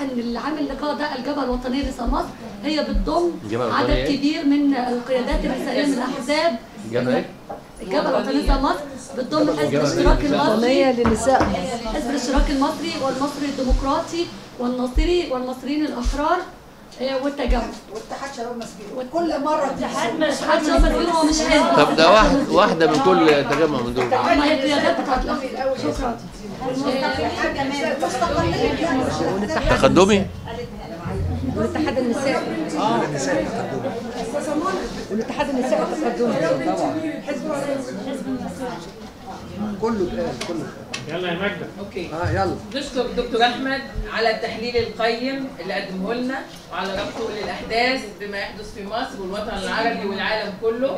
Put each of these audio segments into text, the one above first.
ان العام اللقاء ده الجبهه الوطنيه لنساء مصر هي بتضم الجبهة عدد الوطنية إيه؟ كبير من القيادات النسائيه من الاحزاب جابها ايه؟ الجبهه الوطنيه لنساء مصر بتضم حزب الجبهة الاشتراك الوطنية المصري وطنية لنساء حزب الاشتراك المصري والمصري الديمقراطي والنصيري والمصريين الاحرار آه، والتجمع واتحاد شباب مسجون كل مره اتحاد اتحاد شباب مسؤول هو مش حزب طب ده واحد واحده من كل تجمع من دول ما هي القيادات بتاعت الأحزاب. شكرا تقدمي والاتحاد النسائي والاتحاد النسائي التقدمي كله اتقال كله يلا يا ماجدة اوكي اه يلا نشكر دكتور احمد على التحليل القيم اللي قدمه لنا وعلى ربطه للاحداث بما يحدث في مصر والوطن العربي والعالم كله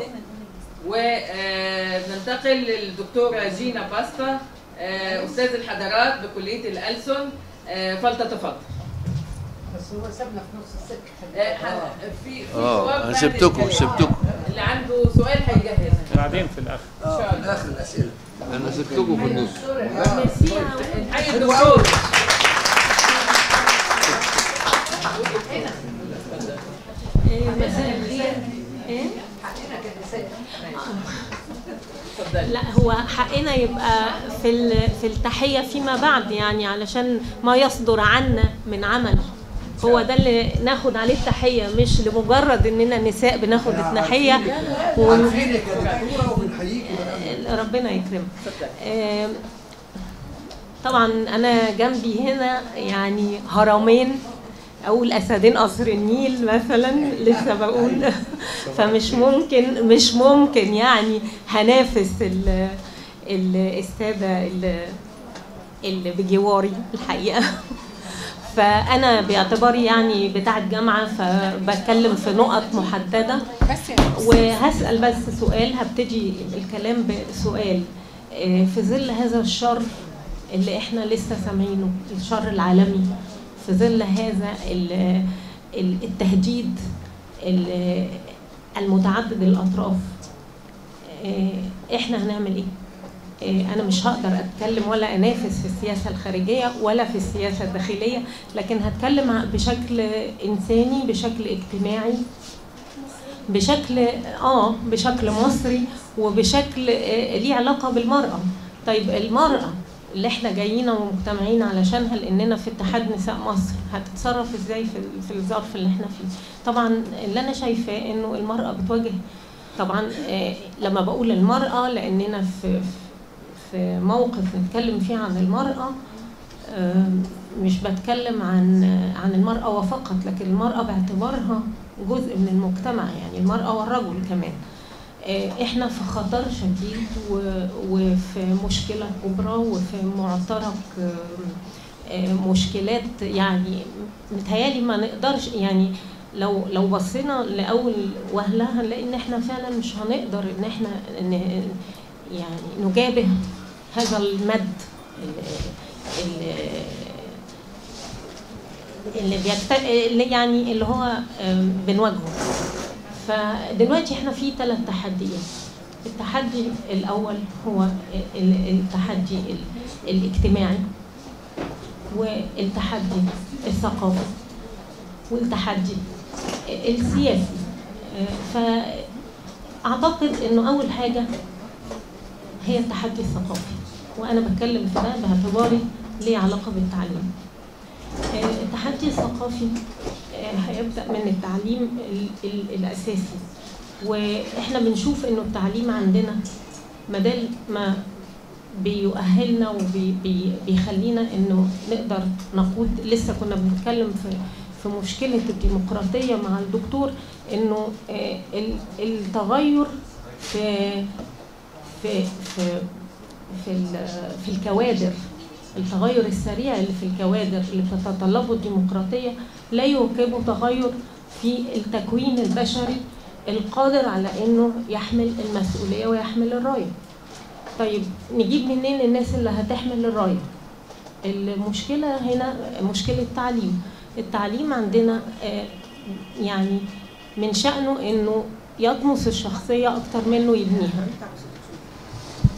وننتقل للدكتوره جينا باستا آه، استاذ الحضارات بكليه الألسن آه، فلتتفضل بس هو سابنا في نص السكه آه، ح- في في اه جواب انا بعد سبتكم الكلام. سبتكم اللي عنده سؤال هيجهزها بعدين في الاخر ان شاء الله اخر الاسئله انا سبتكم في النص حي الدكتور مساء الخير ايه حقنا كنساء اتفضلي لا هو حقنا يبقى في ال- في التحيه فيما بعد يعني علشان ما يصدر عنا من عمل هو ده اللي ناخد عليه التحيه مش لمجرد اننا نساء بناخد التحيه ون... عارفينك يا دكتوره وبنحييكي من ربنا يكرمك آم، طبعا انا جنبي هنا يعني هرمين او الاسدين قصر النيل مثلا لسه بقول فمش ممكن مش ممكن يعني هنافس ال ال- الساده اللي, اللي بجواري الحقيقه فانا باعتباري يعني بتاعه جامعه فبتكلم في نقط محدده وهسال بس سؤال هبتدي الكلام بسؤال آه، في ظل هذا الشر اللي احنا لسه سامعينه الشر العالمي في ظل هذا ال- ال- التهديد ال- المتعدد الاطراف آه، احنا هنعمل ايه؟ آه، انا مش هقدر اتكلم ولا انافس في السياسه الخارجيه ولا في السياسه الداخليه لكن هتكلم ع- بشكل انساني بشكل اجتماعي بشكل اه بشكل مصري وبشكل آه، ليه علاقه بالمراه طيب المراه اللي احنا جايين ومجتمعين علشانها لاننا في اتحاد نساء مصر هتتصرف ازاي في ال- في الظرف اللي احنا فيه طبعا اللي انا شايفاه انه المراه بتواجه طبعا آه، لما بقول المراه لاننا في في موقف نتكلم فيه عن المراه آه، مش بتكلم عن عن المرأة وفقط لكن المرأة باعتبارها جزء من المجتمع يعني المرأة والرجل كمان آه، احنا في خطر شديد و- وفي مشكلة كبرى وفي معترك آه، آه، مشكلات يعني متهيالي ما نقدرش يعني لو لو بصينا لاول وهله هنلاقي ان احنا فعلا مش هنقدر ان احنا ن- يعني نجابه هذا المد ال- ال- اللي بيكت... اللي يعني اللي هو آم، بنواجهه فدلوقتي احنا في ثلاث تحديات التحدي الاول هو ال- التحدي ال- الاجتماعي والتحدي الثقافي والتحدي السياسي فاعتقد انه اول حاجه هي التحدي الثقافي وانا بتكلم في ده باعتباري ليه علاقه بالتعليم آه، التحدي الثقافي آه، هيبدا من التعليم ال- ال- الاساسي واحنا بنشوف انه التعليم عندنا مدال ما بيؤهلنا وبيخلينا انه نقدر نقود لسه كنا بنتكلم في في مشكله الديمقراطيه مع الدكتور انه آه، ال- التغير في في في في ال- في الكوادر التغير السريع اللي في الكوادر اللي بتتطلبه الديمقراطيه لا يواكبه تغير في التكوين البشري القادر على انه يحمل المسؤوليه ويحمل الرايه. طيب نجيب منين الناس اللي هتحمل الرايه؟ المشكله هنا مشكله تعليم. التعليم عندنا آه، يعني من شأنه انه يطمس الشخصيه اكتر منه يبنيها.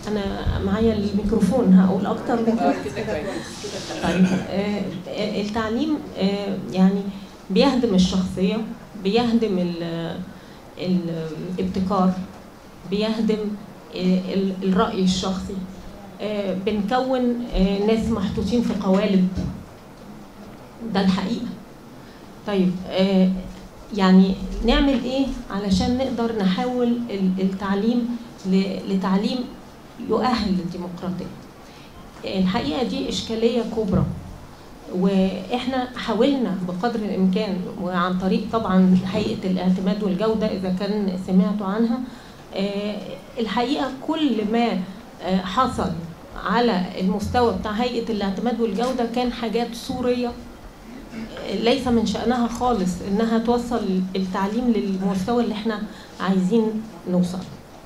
انا معايا الميكروفون هقول اكتر من كده اه كده كويس طيب آه، آه، التعليم آه، يعني بيهدم الشخصية بيهدم ال- الابتكار بيهدم آه، ال- الرأي الشخصي آه، بنكون آه، ناس محطوطين في قوالب ده الحقيقة طيب آه، يعني نعمل ايه علشان نقدر نحول ال- التعليم ل- لتعليم يؤهل للديمقراطية الحقيقة دي إشكالية كبرى واحنا حاولنا بقدر الامكان وعن طريق طبعا هيئه الاعتماد والجوده اذا كان سمعتوا عنها آه، الحقيقه كل ما آه، حصل على المستوى بتاع هيئه الاعتماد والجوده كان حاجات صوريه آه، ليس من شانها خالص انها توصل التعليم للمستوى اللي احنا عايزين نوصل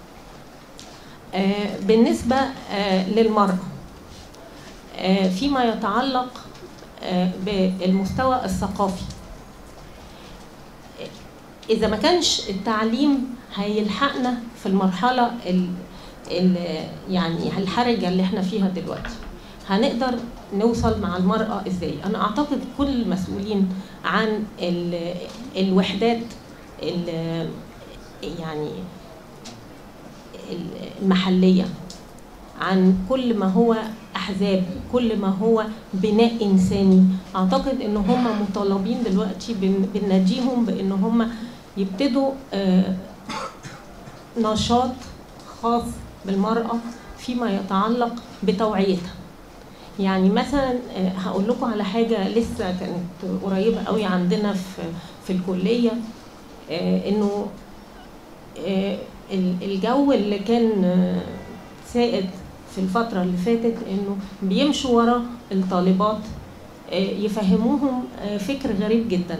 آه، بالنسبه آه، للمراه آه، فيما يتعلق آه، بالمستوى الثقافي إذا ما كانش التعليم هيلحقنا في المرحلة ال ال يعني الحرجة اللي احنا فيها دلوقتي هنقدر نوصل مع المرأة ازاي؟ أنا أعتقد كل المسؤولين عن ال الوحدات ال يعني المحلية عن كل ما هو احزاب كل ما هو بناء انساني اعتقد ان هم مطالبين دلوقتي بن- بنناديهم بان هم يبتدوا آه، نشاط خاص بالمراه فيما يتعلق بتوعيتها يعني مثلا آه، هقول لكم على حاجه لسه كانت قريبه قوي عندنا في في الكليه آه، انه آه، ال- الجو اللي كان آه، سائد في الفترة اللي فاتت انه بيمشوا ورا الطالبات آه، يفهموهم آه، فكر غريب جدا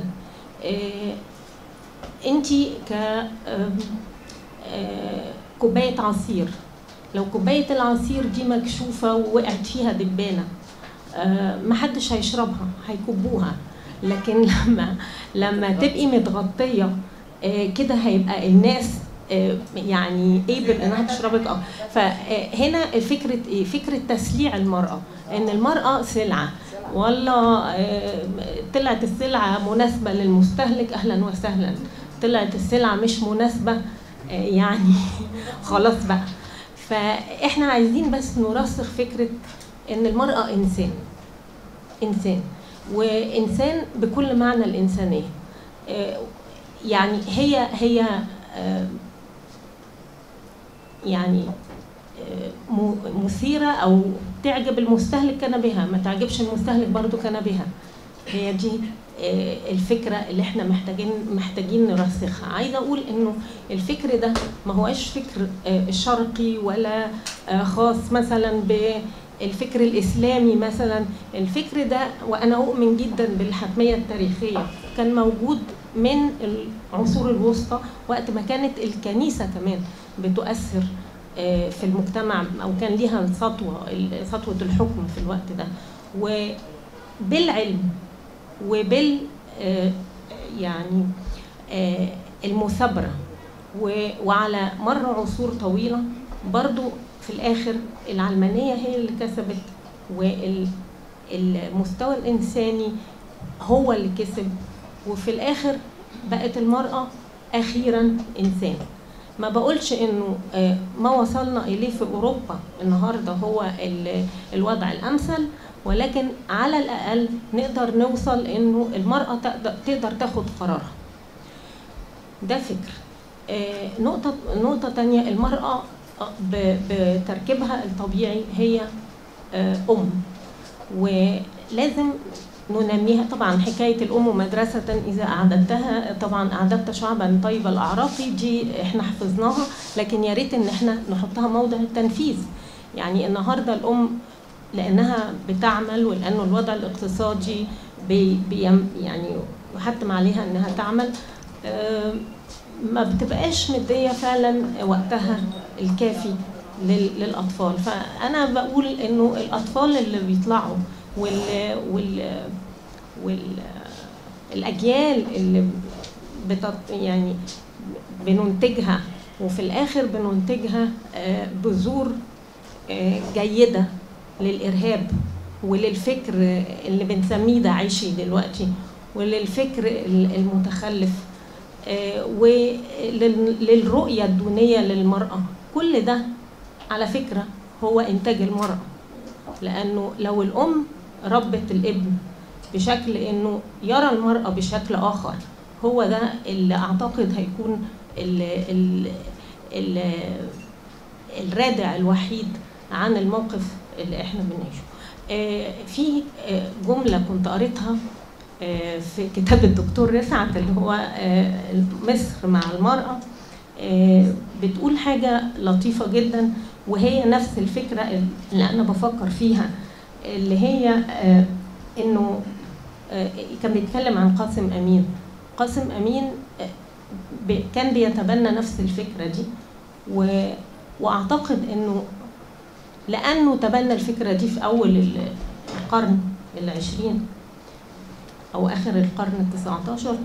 انت ك آم، آه، كوباية عصير لو كوباية العصير دي مكشوفة ووقعت فيها دبانة آه، محدش هيشربها هيكبوها لكن لما لما تبقي متغطية آه، كده هيبقى الناس آه، يعني ايبل انها تشربك اه فهنا فكره ايه؟ فكره تسليع المراه ان المراه سلعه والله آه، طلعت السلعه مناسبه للمستهلك اهلا وسهلا طلعت السلعه مش مناسبه آه، يعني خلاص بقى فاحنا عايزين بس نرسخ فكره ان المراه انسان انسان وانسان بكل معنى الانسانيه آه، يعني هي هي آه، يعني آه، م- مثيرة أو تعجب المستهلك كان بها ما تعجبش المستهلك برضو كان بها هي دي آه، الفكرة اللي احنا محتاجين محتاجين نرسخها عايزة أقول إنه الفكر ده ما هوش فكر آه، شرقي ولا آه، خاص مثلا بالفكر الإسلامي مثلا الفكر ده وأنا أؤمن جدا بالحتمية التاريخية كان موجود من العصور الوسطى وقت ما كانت الكنيسة كمان بتؤثر آه، في المجتمع او كان ليها سطوه سطوه الحكم في الوقت ده وبالعلم وبال آه، يعني آه، المثابره و- وعلى مر عصور طويله برضو في الاخر العلمانيه هي اللي كسبت والمستوى الانساني هو اللي كسب وفي الاخر بقت المراه اخيرا انسان ما بقولش انه آه، ما وصلنا اليه في اوروبا النهارده هو ال- الوضع الامثل ولكن على الاقل نقدر نوصل انه المراه تقدر تقدر تاخد قرارها ده فكر آه، نقطة نقطة تانية المرأة ب- بتركيبها الطبيعي هي آه، أم ولازم ننميها طبعا حكاية الأم مدرسة إذا أعددتها طبعا أعددت شعبا طيب الأعراقي دي إحنا حفظناها لكن يا ريت إن إحنا نحطها موضع التنفيذ يعني النهاردة الأم لأنها بتعمل ولأنه الوضع الاقتصادي بي بيم يعني حتم عليها إنها تعمل آم، ما بتبقاش مدية فعلا وقتها الكافي لل- للأطفال فأنا بقول إنه الأطفال اللي بيطلعوا وال وال وال الأجيال اللي بتط يعني بننتجها وفي الآخر بننتجها آه، بذور آه، جيدة للإرهاب وللفكر اللي بنسميه داعشي دلوقتي وللفكر ال- المتخلف آه، وللرؤية الدونية للمرأة كل ده على فكرة هو إنتاج المرأة لأنه لو الأم ربت الابن بشكل إنه يرى المرأة بشكل آخر هو ده اللي أعتقد هيكون ال ال ال الرادع الوحيد عن الموقف اللي احنا بنعيشه آه، في آه، جملة كنت قريتها آه، في كتاب الدكتور رفعت اللي هو آه، مصر مع المرأة آه، بتقول حاجة لطيفة جدا وهي نفس الفكرة اللي أنا بفكر فيها اللي هي آه، إنه آه، كان بيتكلم عن قاسم أمين قاسم أمين آه، ب- كان بيتبنى نفس الفكرة دي و واعتقد انه لانه تبنى الفكره دي في اول ال- القرن العشرين او اخر القرن التسعة عشر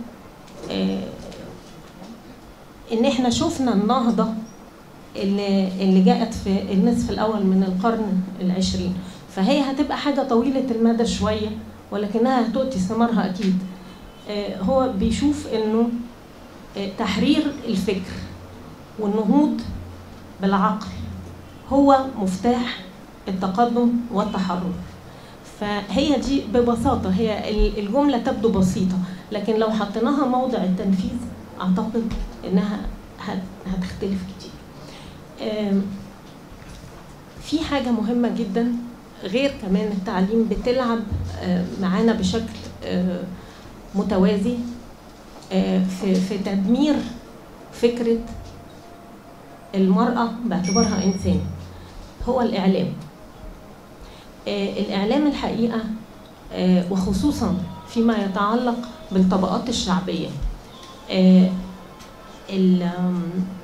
ان احنا شفنا النهضه اللي اللي جاءت في النصف الاول من القرن العشرين فهي هتبقى حاجه طويله المدى شويه ولكنها هتؤتي ثمارها اكيد آه، هو بيشوف انه آه، تحرير الفكر والنهوض بالعقل هو مفتاح التقدم والتحرر فهي دي ببساطة هي ال- الجملة تبدو بسيطة لكن لو حطيناها موضع التنفيذ أعتقد إنها هت- هتختلف كتير آم، في حاجة مهمة جدا غير كمان التعليم بتلعب آه، معانا بشكل آه، متوازي آه، في في تدمير فكرة المرأة باعتبارها إنسان هو الإعلام آه، الإعلام الحقيقة آه، وخصوصا فيما يتعلق بالطبقات الشعبية آه، ال- آم،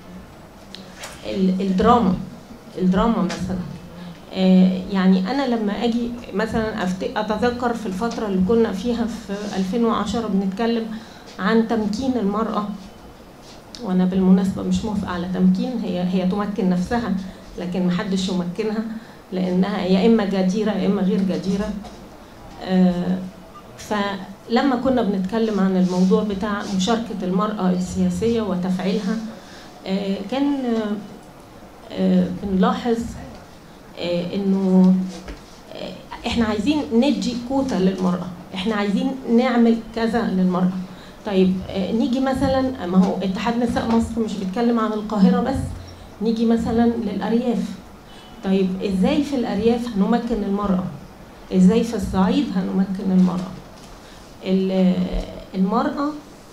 ال- الدراما الدراما مثلا آه، يعني أنا لما أجي مثلا أفت- أتذكر في الفترة اللي كنا فيها في 2010 بنتكلم عن تمكين المرأة وانا بالمناسبه مش موافقه على تمكين هي هي تمكن نفسها لكن محدش يمكنها لانها يا اما جديره يا اما غير جديره آه، فلما كنا بنتكلم عن الموضوع بتاع مشاركه المراه السياسيه وتفعيلها آه، كان آه، آه، بنلاحظ آه، انه آه، احنا عايزين ندي كوتا للمراه احنا عايزين نعمل كذا للمراه طيب آه، نيجي مثلا ما هو اتحاد نساء مصر مش بيتكلم عن القاهرة بس نيجي مثلا للأرياف طيب ازاي في الأرياف هنمكن المرأة ازاي في الصعيد هنمكن المرأة ال- المرأة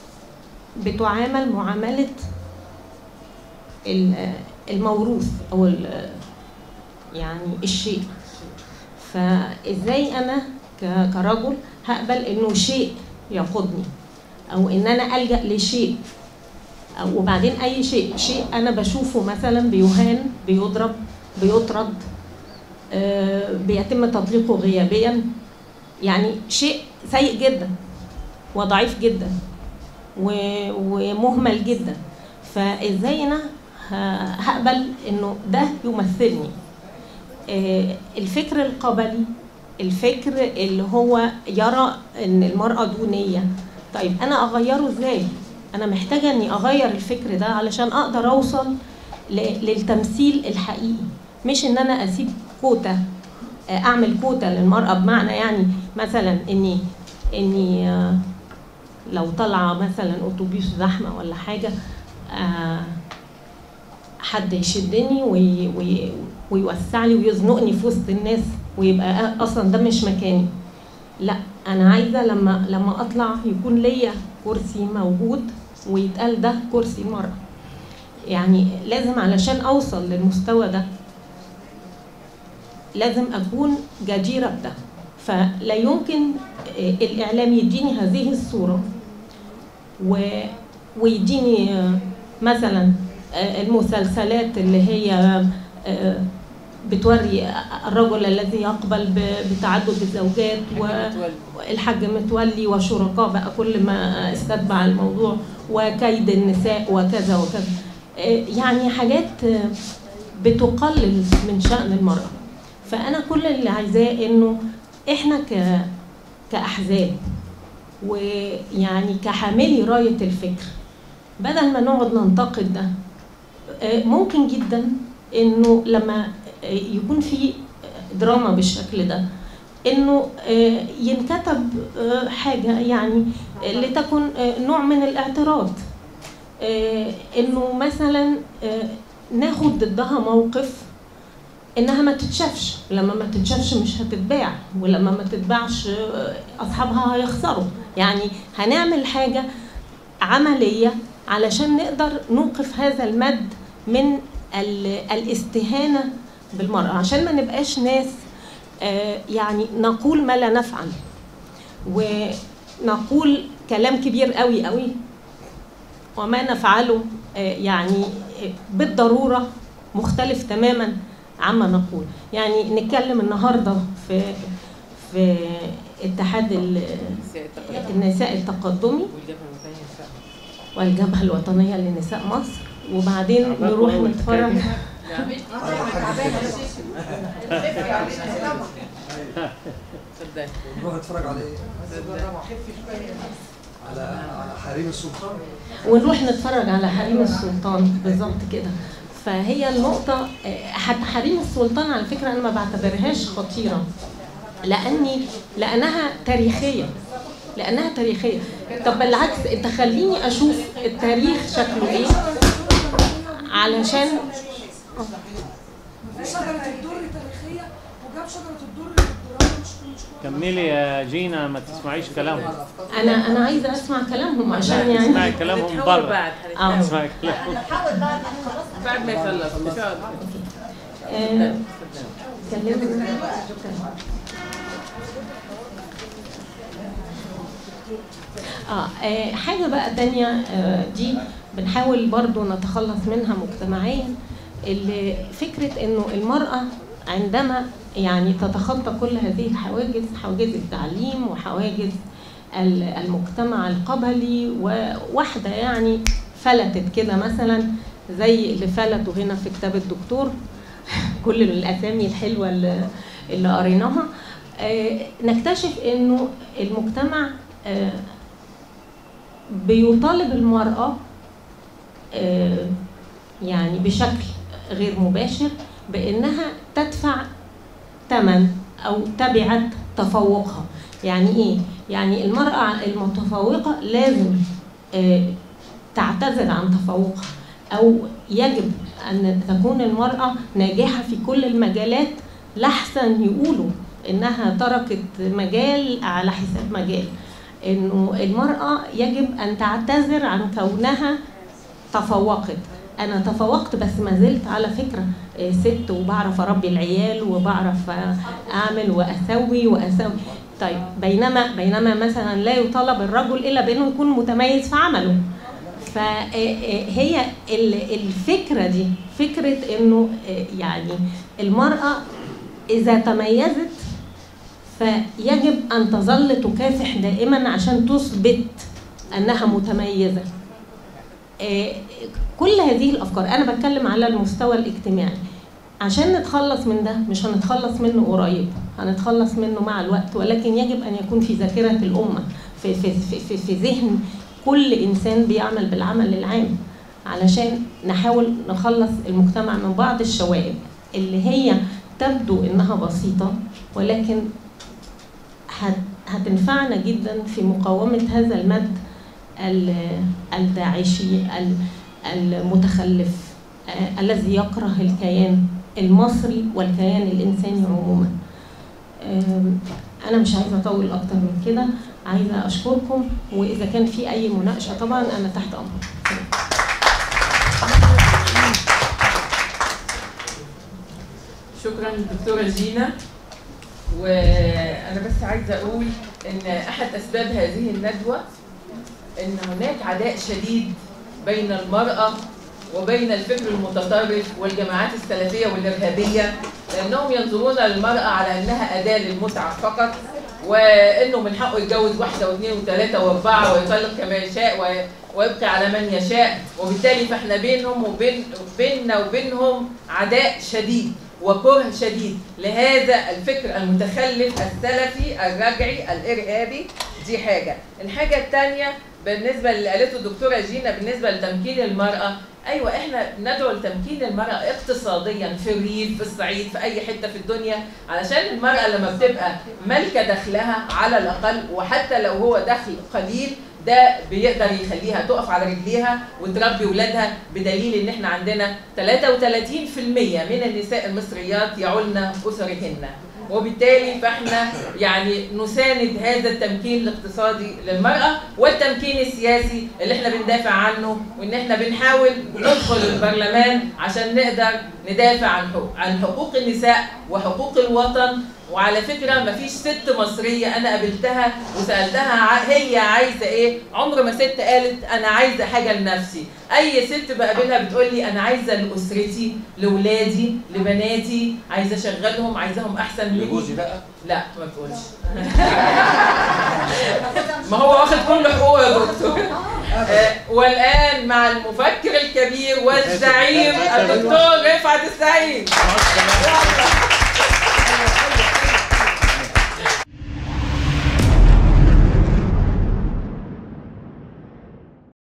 بتعامل معاملة ال- الموروث أو ال- يعني الشيء فازاي أنا ك- كرجل هقبل إنه شيء يقودني او ان انا الجا لشيء أو وبعدين اي شيء شيء انا بشوفه مثلا بيهان بيضرب بيطرد آه، بيتم تطليقه غيابيا يعني شيء سيء جدا وضعيف جدا و- ومهمل جدا فازاي انا ه- هقبل انه ده يمثلني آه، الفكر القبلي الفكر اللي هو يرى ان المراه دونيه طيب انا اغيره ازاي انا محتاجه اني اغير الفكر ده علشان اقدر اوصل ل- للتمثيل الحقيقي مش ان انا اسيب كوتا آه، اعمل كوتا للمراه بمعنى يعني مثلا اني اني آه، لو طالعه مثلا اتوبيس زحمه ولا حاجه آه، حد يشدني وي وي ويوسع لي ويزنقني في وسط الناس ويبقى اصلا ده مش مكاني لا انا عايزه لما لما اطلع يكون ليا كرسي موجود ويتقال ده كرسي المرأة يعني لازم علشان اوصل للمستوى ده لازم اكون جديره بده فلا يمكن آه، الاعلام يديني هذه الصوره و... ويديني آه، مثلا آه، المسلسلات اللي هي آه، بتوري الرجل الذي يقبل ب- بتعدد الزوجات والحاج متولي وشركاء بقى كل ما استتبع الموضوع وكيد النساء وكذا وكذا آه، يعني حاجات آه، بتقلل من شأن المرأة فأنا كل اللي عايزاه إنه إحنا ك كأحزاب ويعني كحاملي راية الفكر بدل ما نقعد ننتقد ده آه، ممكن جدا انه لما آه، يكون في دراما بالشكل ده انه آه، ينكتب آه، حاجه يعني آه، لتكن آه، نوع من الاعتراض آه، انه مثلا آه، ناخد ضدها موقف انها ما تتشافش لما ما تتشافش مش هتتباع ولما ما تتباعش آه، اصحابها هيخسروا يعني هنعمل حاجه عمليه علشان نقدر نوقف هذا المد من ال- الاستهانه بالمراه عشان ما نبقاش ناس آه، يعني نقول ما لا نفعل ونقول كلام كبير قوي قوي وما نفعله آه، يعني آه، بالضروره مختلف تماما عما نقول يعني نتكلم النهارده في في اتحاد ال- النساء التقدمي والجبهه الوطنيه لنساء مصر وبعدين نروح نتفرج نروح نتفرج على ايه؟ على على حريم السلطان ونروح نتفرج على حريم السلطان بالظبط كده فهي النقطة آه، حتى حريم السلطان على فكرة أنا ما بعتبرهاش خطيرة لأني لأنها تاريخية لأنها تاريخية طب بالعكس أنت خليني أشوف التاريخ شكله إيه علشان شجرة الدر تاريخية وجاب شجرة الدر للدراسة مش مش كملي يا جينا ما تسمعيش كلامهم أنا أنا عايزة أسمع كلامهم عشان يعني اسمعي كلامهم هنتحول بره بعد آه. هنتحول. اسمعي كلامهم بعد ما يخلص ان شاء الله آه، كلمنا آه آه، حاجة بقى تانية آه، دي بنحاول برضو نتخلص منها مجتمعيا اللي فكرة انه المرأة عندما يعني تتخطى كل هذه الحواجز حواجز التعليم وحواجز ال- المجتمع القبلي وواحدة يعني فلتت كده مثلا زي اللي فلتوا هنا في كتاب الدكتور كل الاسامي الحلوه اللي, اللي قريناها آه، نكتشف انه المجتمع آه، بيطالب المراه آه، يعني بشكل غير مباشر بانها تدفع ثمن او تبعه تفوقها يعني ايه يعني المراه المتفوقه لازم آه، تعتذر عن تفوقها او يجب ان تكون المراه ناجحه في كل المجالات لحسن يقولوا انها تركت مجال على حساب مجال انه المراه يجب ان تعتذر عن كونها تفوقت انا تفوقت بس ما زلت على فكره آه، ست وبعرف اربي العيال وبعرف آه، اعمل واسوي واسوي طيب بينما بينما مثلا لا يطالب الرجل الا بانه يكون متميز في عمله فهي الفكره دي فكره انه آه، يعني المراه اذا تميزت فيجب ان تظل تكافح دائما عشان تثبت انها متميزه آه، كل هذه الافكار انا بتكلم على المستوى الاجتماعي عشان نتخلص من ده مش هنتخلص منه قريب هنتخلص منه مع الوقت ولكن يجب ان يكون في ذاكره الامه في في في, في, في ذهن كل انسان بيعمل بالعمل العام علشان نحاول نخلص المجتمع من بعض الشوائب اللي هي تبدو انها بسيطه ولكن هت- هتنفعنا جدا في مقاومه هذا المد ال- الداعشي ال- المتخلف آه، الذي يكره الكيان المصري والكيان الانساني عموما آم، انا مش عايزه اطول اكتر من كده عايزه اشكركم واذا كان في اي مناقشه طبعا انا تحت امركم شكرا دكتورة جينا وأنا بس عايزة أقول إن أحد أسباب هذه الندوة إن هناك عداء شديد بين المرأة وبين الفكر المتطرف والجماعات السلفية والإرهابية لأنهم ينظرون للمرأة على أنها أداة للمتعة فقط وإنه من حقه يتجوز واحدة واثنين وثلاثة وأربعة ويطلق كما يشاء و- ويبقي على من يشاء وبالتالي فاحنا بينهم وبين بيننا وبينهم عداء شديد وكره شديد لهذا الفكر المتخلف السلفي الرجعي الارهابي دي حاجه الحاجه الثانيه بالنسبه اللي قالته الدكتوره جينا بالنسبه لتمكين المراه ايوه احنا ندعو لتمكين المراه اقتصاديا في الريف في الصعيد في اي حته في الدنيا علشان المراه لما بتبقى مالكه دخلها على الاقل وحتى لو هو دخل قليل ده بيقدر يخليها تقف على رجليها وتربي ولادها بدليل ان احنا عندنا 33% من النساء المصريات يعولن اسرهن وبالتالي فاحنا يعني نساند هذا التمكين الاقتصادي للمرأة والتمكين السياسي اللي احنا بندافع عنه وان احنا بنحاول ندخل البرلمان عشان نقدر ندافع عن حقوق, عن حقوق النساء وحقوق الوطن وعلى فكرة مفيش ست مصرية أنا قابلتها وسألتها ع- هي عايزة إيه عمر ما ست قالت أنا عايزة حاجة لنفسي أي ست بقابلها بتقول لي أنا عايزة لأسرتي لولادي لبناتي عايزة أشغلهم عايزاهم أحسن مني لجوزي بقى لا ما تقولش ما هو واخد كل حقوقه يا دكتور آه، والآن مع المفكر الكبير والزعيم الدكتور رفعت السعيد يلا